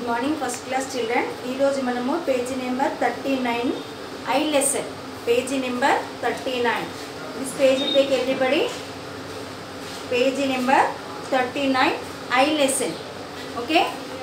good morning first class children ఈరోజు మనము page number thirty nine ఐ lesson page number thirty nine this page take everybody page number thirty nine ఐ lesson okay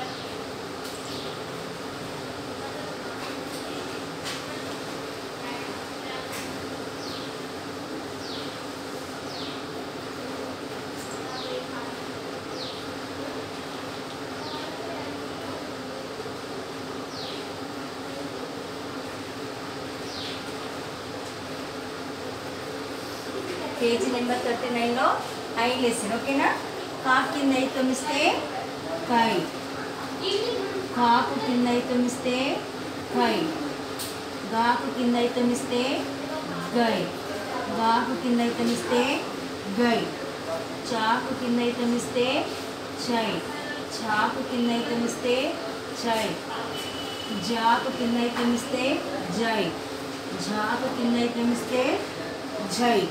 page number thirty నైన్లో ఐ lesson ఓకేనా కా కింద అయితమిస్తే కై కాకు కింద అయితమిస్తే కై గాకు కింద అయితమిస్తే గై గాకు కింద అయితమిస్తే గై చాకు కింద అయితమిస్తే చై చాకు కింద అయితమిస్తే చై జాకు కింద అయితమిస్తే జై జాకు కింద అయితమిస్తే జై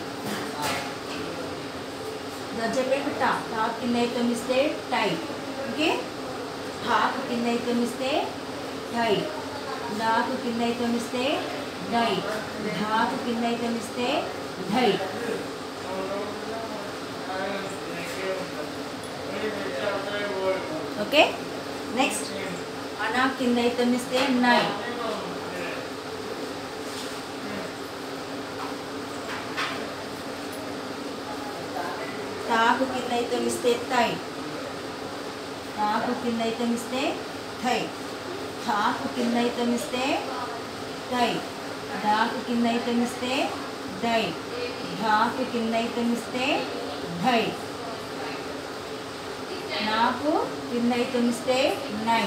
గజ్జపెట్టు టా టా కింద అయితమిస్తే టై ఓకే హాకు కింద అయితమిస్తే టై డాకు కింద అయితమిస్తే డై ఢాకు కింద అయితమిస్తే ఢై ఓకే నెక్స్ట్ అనా కింద అయితమిస్తే నై తాకు కింద అయితమిస్తే తై తాకు కింద అయితమిస్తే థై థాకు కింద అయితమిస్తే తై డాకు కింద అయితమిస్తే డై ఢాకు కింద అయితమిస్తే ఢై నాకు కింద అయితమిస్తే నై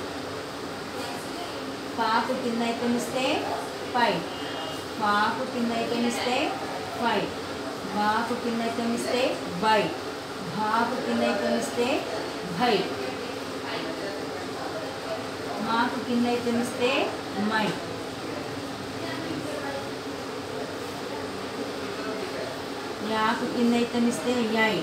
పాకు కింద అయితమిస్తే పై పాకు కింద అయితమిస్తే పై బాకు కింద అయితమిస్తే బై భాకు కింద అయితమిస్తే భై మాకు కింద అయితమిస్తే మై యాకు కింద అయితమిస్తే యై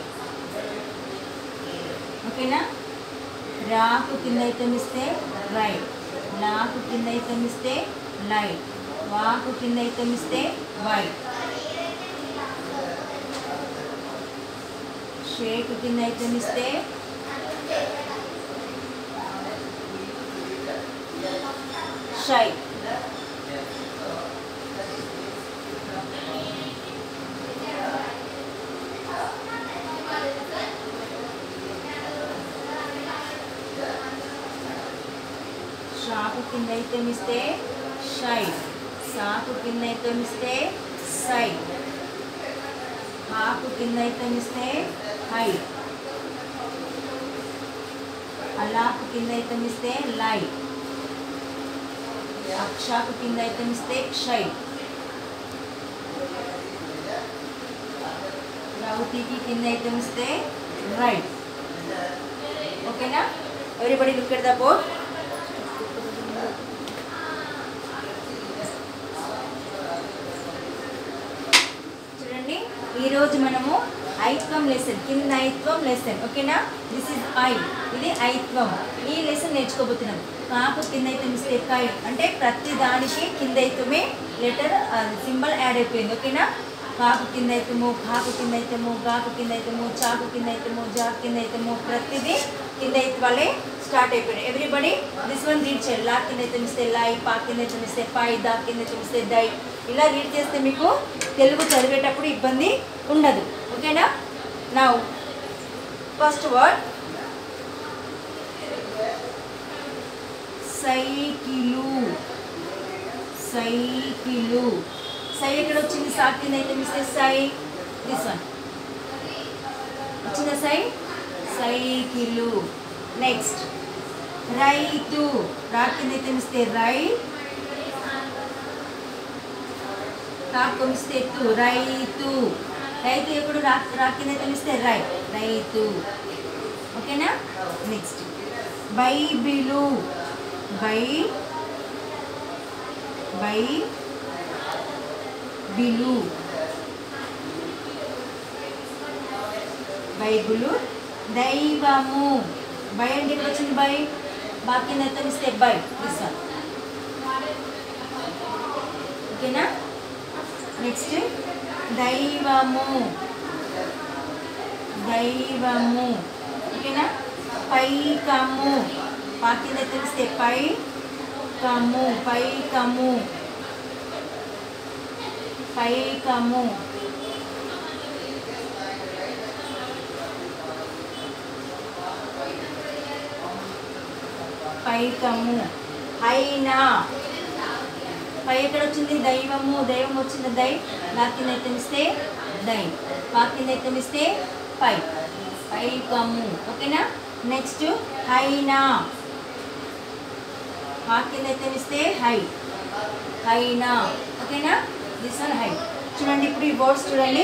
ఓకేనా రాకు కింద అయితమిస్తే రై లాకు కింద అయితమిస్తే లై వాకు కింద అయితమిస్తే వై షేక్ కింద అయితమిస్తే షై షాకు కింద అయితమిస్తే షై సాకు కింద అయితమిస్తే సై హాకు కింద అయితమిస్తే హై అలాకు కింద అయితమిస్తే లై అక్షాకు కింద అయితమిస్తే క్షై రౌతికి కింద అయితమిస్తే రైట్ ఓకేనా everybody look at the board చూడండి ఈరోజు మనము ఐత్వం లెసన్ కింద ఐత్వం లెసన్ ఓకేనా దిస్ ఇస్ ఐ ఇది ఐత్వం ఈ లెసన్ నేర్చుకోబోతున్నాం కాకు కింద అయితే మిస్తే కై అంటే ప్రతి దానికి కింద అయితమే లెటర్ సింబల్ యాడ్ అయిపోయింది ఓకేనా కాకు కింద అయితము కాకు కింద అయితము గాకు కింద అయితము చాకు కింద అయితము జాకు కింద అయితము ప్రతిదీ కింద అయితే వాళ్ళే స్టార్ట్ అయిపోయినాయి ఎవ్రీబడి దిస్ వన్ రీడ్ చేయండి లా కింద అయితే మిస్తే లై పా కింద అయితే మిస్తే పై దా కింద అయితే మిస్తే దై ఇలా రీడ్ చేస్తే మీకు తెలుగు చదివేటప్పుడు ఇబ్బంది ఉండదు ఓకేనా నా ఫస్ట్ వర్డ్ సైకిలు సైకిలు సై ఎక్కడ వచ్చింది సా కింద అయితే మిస్తే సై దిస్ వన్ వచ్చిన సై సైకిలు నెక్స్ట్ రైతు రా కింద అయితే మిస్తే రై కాకొమిస్తే ఎత్తు రైతు రైతు ఎప్పుడు రా రా కింద తెలిస్తే రై రైతు ఓకేనా నెక్స్ట్ బైబిలు బై బై బిలు బైబులు దైవము బై అంటే ఇక్కడ వచ్చింది బై బాకింద ఇస్తే బై దిస్ వన్ ఓకేనా నెక్స్ట్ దైవము దైవము ఓకేనా పైకము పాకింద తెలిస్తే పై కము పైకము పైకము పైకము అయినా పై ఎక్కడ వచ్చింది దైవము దైవం వచ్చింది దై నా కింద ఎత్తమిస్తే దై మా కింద ఎత్తమిస్తే పై పైకము ఓకేనా నెక్స్ట్ హైనా మా కింద ఎత్తమిస్తే హై హైనా ఓకేనా దిస్ వన్ హై చూడండి ఇప్పుడు ఈ వర్డ్స్ చూడండి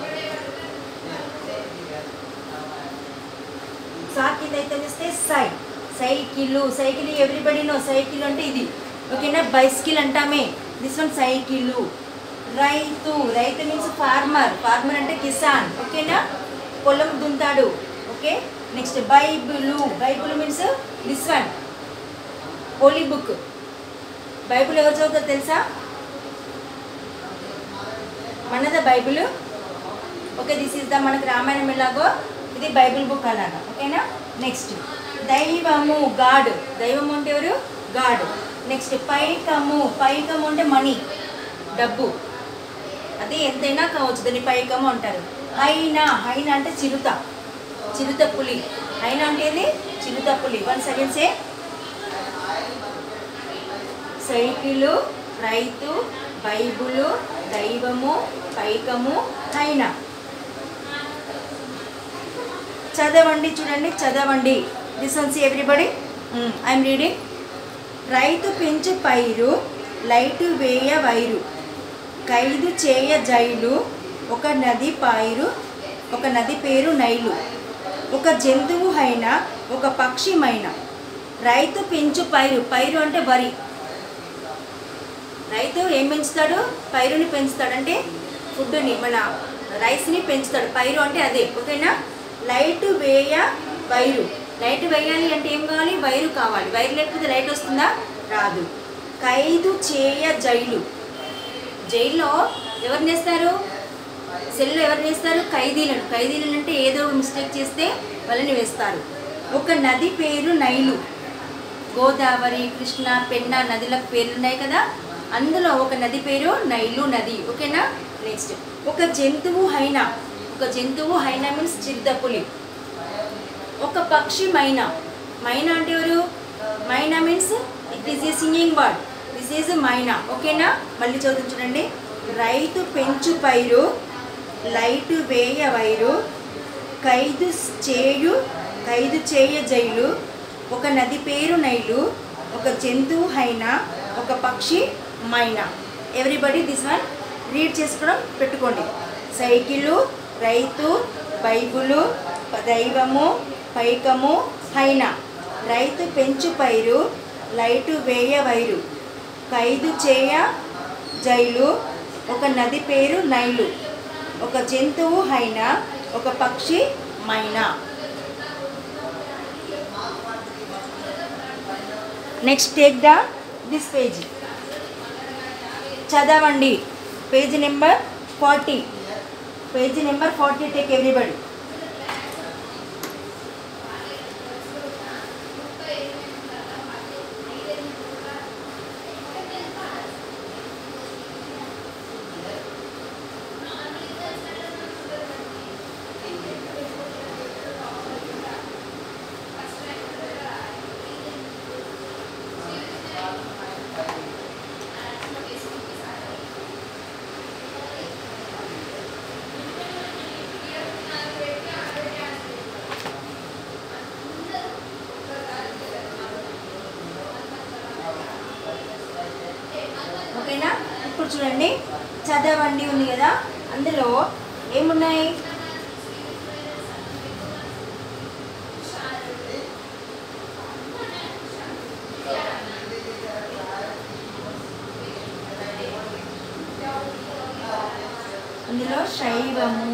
సా కింద ఎత్తమిస్తే సై cycle cycle everybody know cycle అంటే ఇది ఓకేనా బైసికిల్ అంటామే దిస్ వన్ సైకిల్ రైతు రైతు మీన్స్ ఫార్మర్ ఫార్మర్ అంటే కిసాన్ ఓకేనా పొలం దుంతాడు okay next Bible Bible means this one holy book Bible ఎవరు చదువుతారు తెలుసా మనదా Bible okay this is the మనకి రామాయణం ఎలాగో ఇది బైబిల్ బుక్ అలాగా ఓకేనా నెక్స్ట్ దైవము గాడ్ దైవం అంటే ఎవరు గాడ్ నెక్స్ట్ పైకము పైకము అంటే మనీ డబ్బు అది ఎంతైనా కావచ్చు దాన్ని పైకము అంటారు హైనా హైనా అంటే చిరుత చిరుత పులి హైనా అంటే ఏది చిరుత పులి వన్ సెకండ్ సే సైకిలు రైతు బైబులు దైవము పైకము హైనా చదవండి చూడండి చదవండి this one see everybody I'm reading రైతు పెంచు పైరు లైటు వేయ వైరు ఖైదు చేయ జైలు ఒక నది పాయిరు ఒక నది పేరు నైలు ఒక జంతువు అయిన ఒక పక్షిమైన రైతు పెంచు పైరు పైరు అంటే వరి రైతు ఏం పెంచుతాడు పైరుని పెంచుతాడు అంటే ఫుడ్ని మన రైస్ని పెంచుతాడు పైరు అంటే అదే ఓకేనా లైట్ వేయ వైరు లైట్ వేయాలి అంటే ఏం కావాలి వైరు కావాలి వైరు లేకపోతే లైట్ వస్తుందా రాదు ఖైదు చేయ జైలు జైల్లో ఎవరిని వేస్తారు సెల్లో ఎవరిని వేస్తారు ఖైదీలను ఖైదీలను అంటే ఏదో మిస్టేక్ చేస్తే వాళ్ళని వేస్తారు ఒక నది పేరు నైలు గోదావరి కృష్ణ పెన్న నదులకు పేర్లు ఉన్నాయి కదా అందులో ఒక నది పేరు నైలు నది ఓకేనా నెక్స్ట్ ఒక జంతువు హైనా ఒక జంతువు హైనా మీన్స్ చిరుతపులి ఒక పక్షి మైనా మైనా అంటే ఎవరు myna means it is a singing word this is myna ఓకేనా మళ్ళీ చదువు చూడండి రైతు పెంచు పైరు లైటు వేయ వైరు ఖైదు చేయు ఖైదు చేయ జైలు ఒక నది పేరు నైలు ఒక జంతువు హైనా ఒక పక్షి మైనా ఎవ్రీబడి దిస్ వన్ రీడ్ చేసుకోవడం పెట్టుకోండి సైకిలు రైతు బైబులు దైవము పైకము హైనా రైతు పెంచు పైరు లైటు వేయ వైరు ఖైదు చేయ జైలు ఒక నది పేరు నైలు ఒక జంతువు హైనా ఒక పక్షి మైనా next take the this page చదవండి page number forty page number forty take everybody ఓకేనా ఇప్పుడు చూడండి చదవండి ఉంది కదా అందులో ఏమున్నాయి అందులో శైవము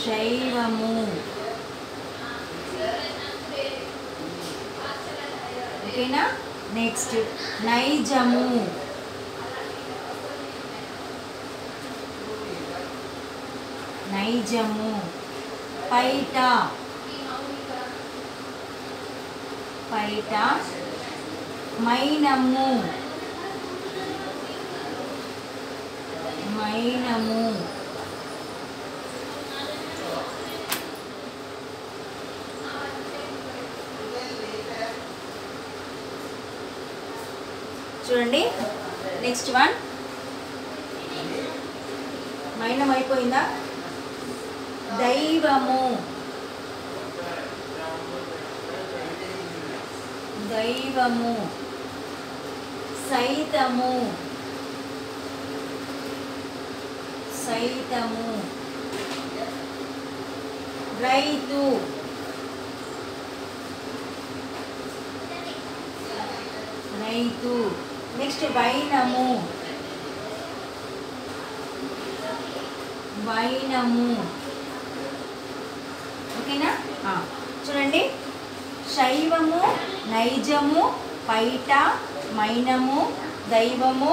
శైవము ఓకేనా నెక్స్ట్ నైజము నైజము పైట పైట మైనము మైనము చూడండి నెక్స్ట్ వన్ మైనం అయిపోయిందా దైవము దైవము సైతము సైతము రైతు రైతు నెక్స్ట్ వైనము వైనము ఓకేనా ఆ, చూడండి శైవము నైజము పైట మైనము దైవము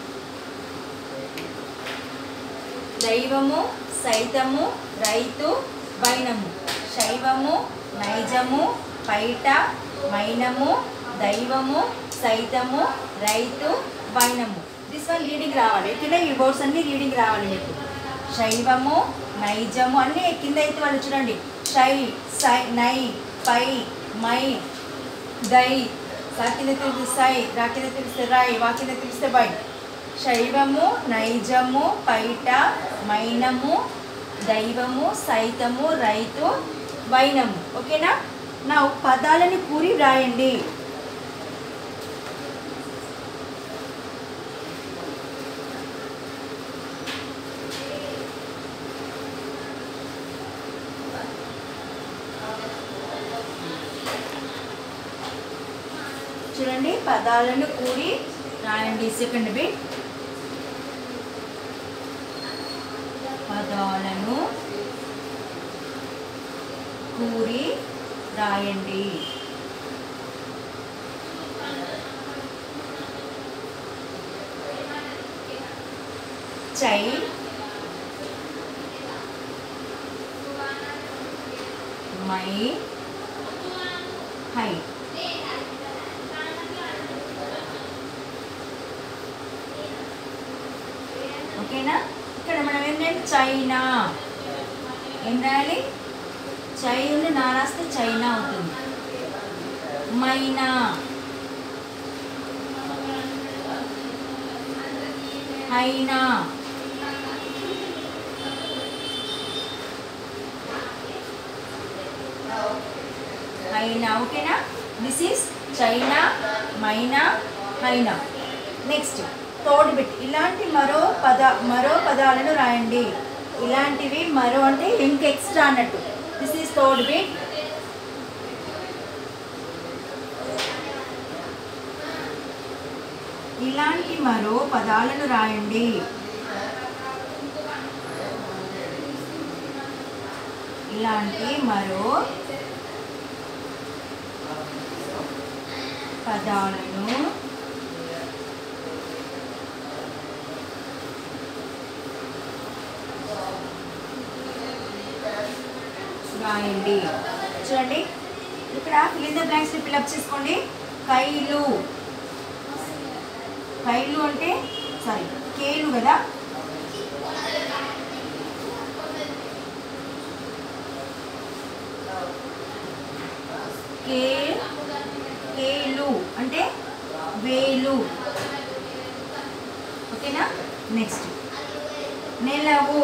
దైవము సైతము రైతు వైనము శైవము నైజము పైట మైనము దైవము సైతము రైతు వైనము దిస్ వన్ రీడింగ్ రావాలి ఇక్కడ ఈ వర్డ్స్ అన్ని రీడింగ్ రావాలి మీకు శైవము నైజము అన్నీ కింద అయితే వాళ్ళు చూడండి షై సై నై పై మై దై సాకింద తెలిస్తే సై రాకింద తెలిస్తే రాయ్ వాకింద తెలిస్తే బై శైవము నైజము పైట మైనము దైవము సైతము రైతు వైనము ఓకేనా నా పదాలని కూరి వ్రాయండి చూడండి పదాలను కూడి రాయండి సెకండ్ బిట్ పదాలను కూరి రాయండి చై మై హై ఓకేనా ఇక్కడ మనం ఏంటంటే చైనా ఏం రాయాలి చై ఉండి నా రాస్తే చైనా అవుతుంది మైనా హైనా హైనా ఓకేనా దిస్ ఈస్ చైనా మైనా హైనా నెక్స్ట్ థర్డ్ బిట్ ఇలాంటి మరో పద మరో పదాలను రాయండి ఇలాంటివి మరో అంటే ఇంక ఎక్స్ట్రా అన్నట్టు దిస్ ఈస్ థర్డ్ బిట్ ఇలాంటి మరో పదాలను రాయండి ఇలాంటి మరో పదాలను రాయండి చూడండి ఇక్కడ ఫిల్ ద బ్లాంక్స్ ఫిల్అప్ చేసుకోండి కైలు కైలు అంటే సారీ కేలు కదా కే కేలు అంటే వేలు ఓకేనా నెక్స్ట్ నెలవు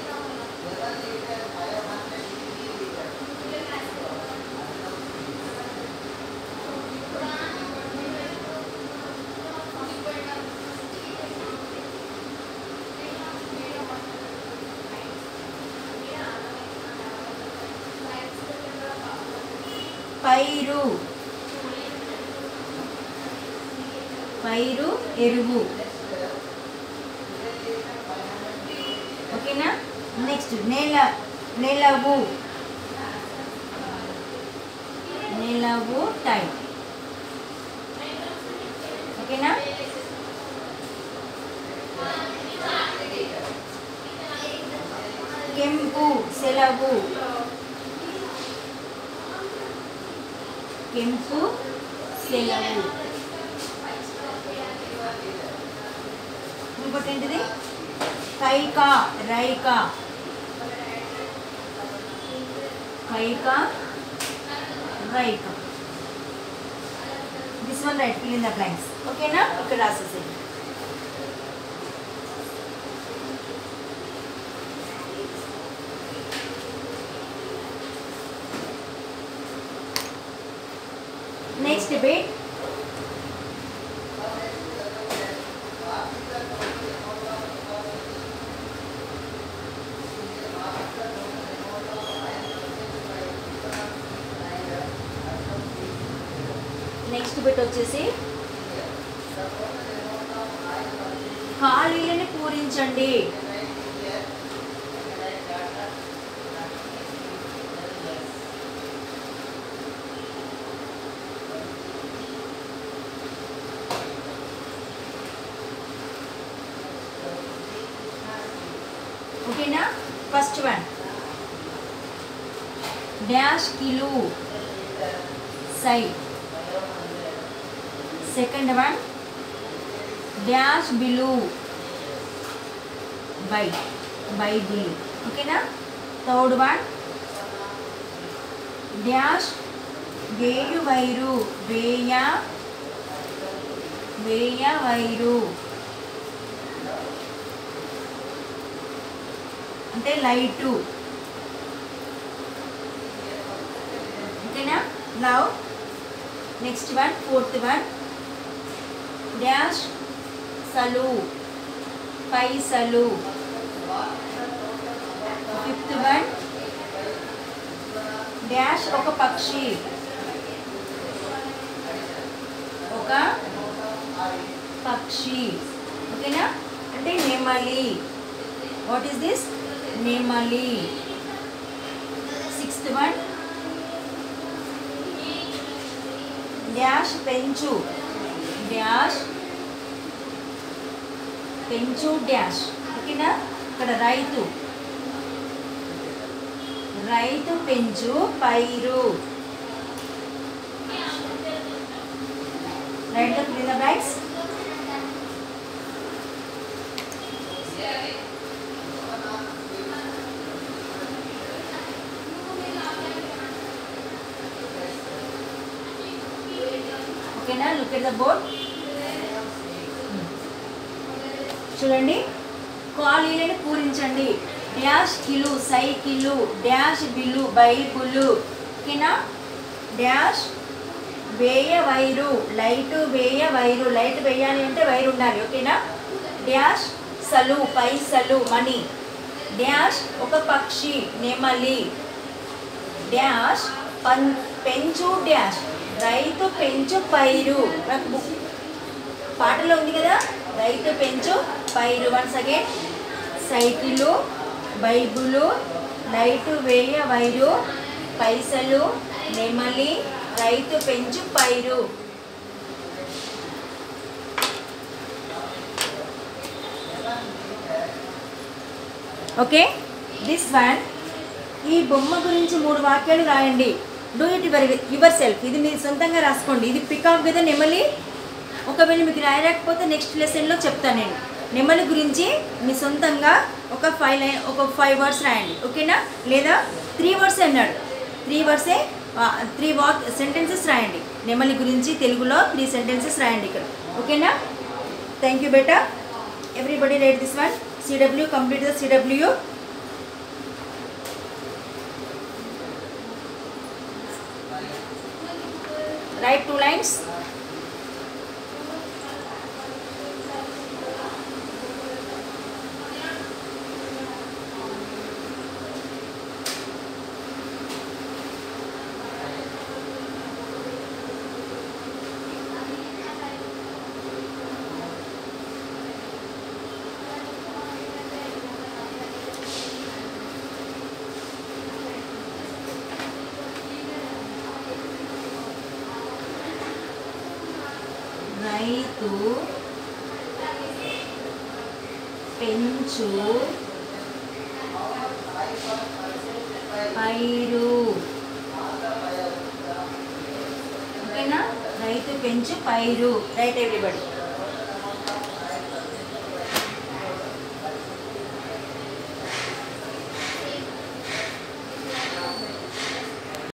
పైరు పైరు ఎరువు ఓకేనా నెక్స్ట్ నేల నెలవు నెలవు టైం ఓకేనా కెంపు సెలవు కెంపు సెలవు ఇంకోటి ఏంటిది కైక రైక కైక రైక this one write fill in the blanks ఓకేనా ఇక్కడ రాసేసేయండి నెక్స్ట్ బిట్ నెక్స్ట్ బిట్ వచ్చేసి ఖాళీలని పూరించండి ఓకేనా ఫస్ట్ వన్ డాష్ కిలో సై సెకండ్ వన్ డాష్ బిలు బై బై బిలు ఓకేనా థర్డ్ వన్ డాష్ వేయు వైరు వేయ వేయ వైరు అంటే లైటు ఓకేనా now next one fourth one dash సలు పైసలు ఫిఫ్త్ వన్ డాష్ ఒక పక్షి ఒక పక్షి ఓకేనా అంటే నెమలి వాట్ ఈస్ దిస్ నెమలి సిక్స్త్ వన్ డాష్ పెంచు డాష్ పెంచు డాష్ ఓకేనా ఇక్కడ రైతు రైతు పెంచు పైరు write the clean the bags ఓకేనా లుక్ ఎట్ ద బోర్డ్ చూడండి ఖాళీలను పూరించండి డాష్ కిలు సైకిలు డాష్ బిల్లు బైబులు ఓకేనా డాష్ వేయ వైరు లైట్ వేయ వైరు లైట్ వేయాలి అంటే వైరు ఉండాలి ఓకేనా డాష్ సలు పైసలు మనీ డాష్ ఒక పక్షి నెమలి డాష్ పన్ పెంచు డాష్ రైతు పెంచు పైరు నాకు బుక్ పాటలో ఉంది కదా రైతు పెంచు పైరు once again cycle Bible light వేయ వైరు పైసలు నెమలి రైతు పెంచు పైరు ఓకే దిస్ వన్ ఈ బొమ్మ గురించి మూడు వాక్యాలు రాయండి do it your yourself ఇది మీరు సొంతంగా రాసుకోండి ఇది పికాక్ కదా నెమలి ఒకవేళ మీకు రాయలేకపోతే నెక్స్ట్ లెసన్లో చెప్తాను నేను నెమలి గురించి మీ సొంతంగా ఒక ఫైవ్ లైన్ ఒక ఫైవ్ వర్డ్స్ రాయండి ఓకేనా లేదా త్రీ వర్డ్స్ అన్నాడు త్రీ వర్డ్సే త్రీ వాక్ సెంటెన్సెస్ రాయండి నెమలి గురించి తెలుగులో త్రీ సెంటెన్సెస్ రాయండి ఇక్కడ ఓకేనా థ్యాంక్ యూ బేటా everybody write this one CW complete the CW write two lines రైతు పెంచు పైరు ఓకేనా రైతు పెంచు పైరు రైట్ ఎవ్రీబడి